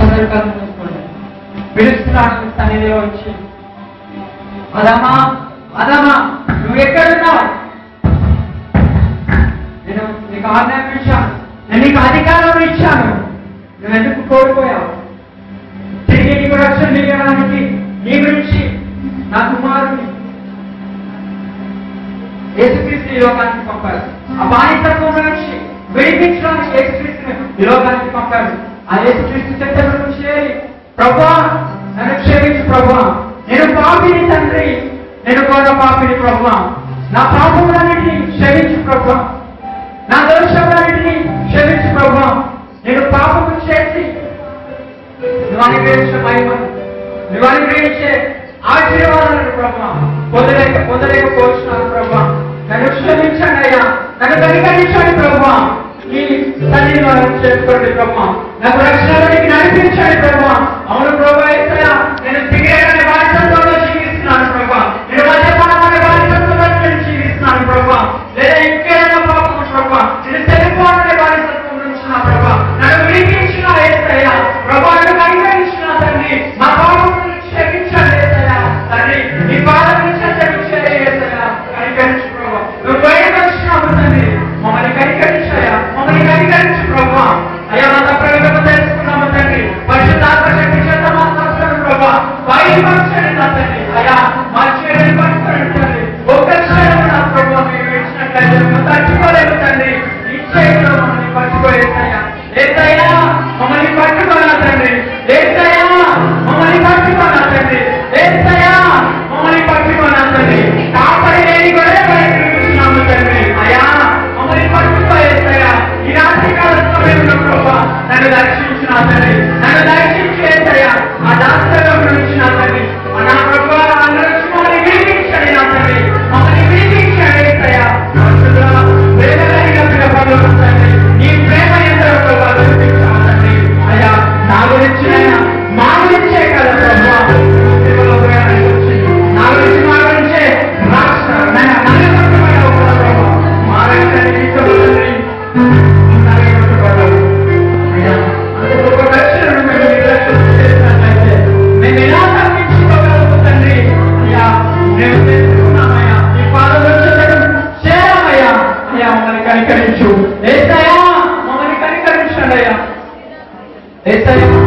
అందరి కళ్ళు మూసుకోండి పిలుస్తున్నాడు సన్నిధిలో వచ్చి అదమ్మా అదమ్మా నువ్వు ఎక్కడున్నావు నేను నీకు ఆజ్ఞానం ఇచ్చాను నేను నీకు అధికారం ఇచ్చాను నువ్వు ఎందుకు కోల్పోయావు తిరిగి నీకు రక్షణ ఇవ్వడానికి నీ గురించి నా కుమారుని యేసుక్రీస్తు ఈ లోకానికి పంపారు ఆ బానిసత్వం నుంచి విడిపించడానికి యేసుక్రీస్తుని ఈ లోకానికి పంపారు ఆ యేసుక్రీస్తు చెత్తల నుంచి ప్రభా నన్ను క్షమించు ప్రభా నేను పాపిని తండ్రి నేను కూడా పాపిని ప్రభా నా పాపములన్నిటిని క్షమించు ప్రభా నా దోషములన్నిటిని క్షమించు ప్రభా నేను పాపము చేసి నువ్వు అనుగ్రహించే మహిమను నువ్వు అనుగ్రహించే ఆశీర్వాదాలను ప్రభా పొందలేక పొందలేకపోతున్నాను ప్రభా నన్ను క్షమించండి అయ్యా నన్ను కనికరించండి ప్రభా ఈ సన్నిధిలో చేసుకోండి ప్రభా నాకు రక్షణలోనికి నడిపించండి ప్రభా అవును ప్రభా ఏసయ్యా నేను సిగరెట్ అనే బాధ్యతలో జీవిస్తున్నాను ప్రభా నేను మద్యపానం అనే బాధ్యతలో నేను జీవిస్తున్నాను ప్రభా లేదా ఇంకేదైనా పాపం ప్రభా నేను సెల్ఫోన్ అనే బాధ్యతలో ఉంచిన ప్రభా నన్ను విడిపించిన ఏసయ్యా ప్రభా నన్ను కనికరించిన తండ్రి మా పాపములను క్షమించండి ఏసయ్యా తండ్రి నీ పాదం నుంచి క్షమించండి ఏసయ్యా కనికరించు ప్రభా నువ్వు బయటకు వచ్చినావు తండ్రి మమ్మల్ని కనికరించాయా మమ్మల్ని కనికరించు ప్రభా అయ్యా మా తప్పులను తెలుసుకున్నాము తండ్రి పరిశుద్ధాత్మ శక్తి చేత మా తప్పులను ప్రభా బయలుపరచండి నా తండ్రి అయ్యా మా చేయని పట్టుకోండి తండ్రి ఒక్క క్షణం నా ప్రభా మీరు ఇచ్చినట్లయితే మేము తట్టుకోలేము తండ్రి ఈ చేతిలో మమ్మల్ని పట్టుకోలేసయ్యా ఏసయ్యా మమ్మల్ని పట్టుకోనా తండ్రి ఏసయ్యా మమ్మల్ని పట్టుకోనా తండ్రి ఏసయ్యా మమ్మల్ని పట్టుకోనా తండ్రి కాపరి లేని గొర్రె బయటకు చూస్తున్నాము తండ్రి అయ్యా మమ్మల్ని పట్టుకో ఏసయ్యా ఈ రాత్రి కాల సమయంలో ప్రభా నన్ను దర్శించిన తండ్రి నన్ను దర్శించి ఏసయ్యా ఆ దాస్తవ్యం నుంచి నా తండ్రి నా ప్రభా అందరూ మమ్మల్ని విడిపించండి నా తండ్రి మమ్మల్ని విడిపించండి ఏసయ్యా పరిశుద్ధుడా, వేదనైన పిలవబడు తండ్రి నీ ప్రేమ ఎంతో ప్రభా విడిపించావు తండ్రి అయ్యా నా గురించి అయినా మా గురించే కదా ప్రభా సేవలో ప్రయాణం వచ్చి నా గురించి మా గురించే రాష్ట్ర నన్ను నమ్మకమైన ఒక ప్రభా మా రక్షణ నీకు తండ్రి నమ్మకపడ్డావు. అయ్యా, అంత గొప్ప రక్షణను మేము నీ రక్షణ చేసినట్లయితే మేము ఎలా తప్పించుకోగలము తండ్రి అయ్యా మేము తెలుసుకున్నామయ్యా నీ పాదలో చెందడం చేరమయ్యా అయ్యా మమ్మల్ని కనికరించు ఏసయ్యా మమ్మల్ని కనికరించండి అయ్యా ఏసయ్యా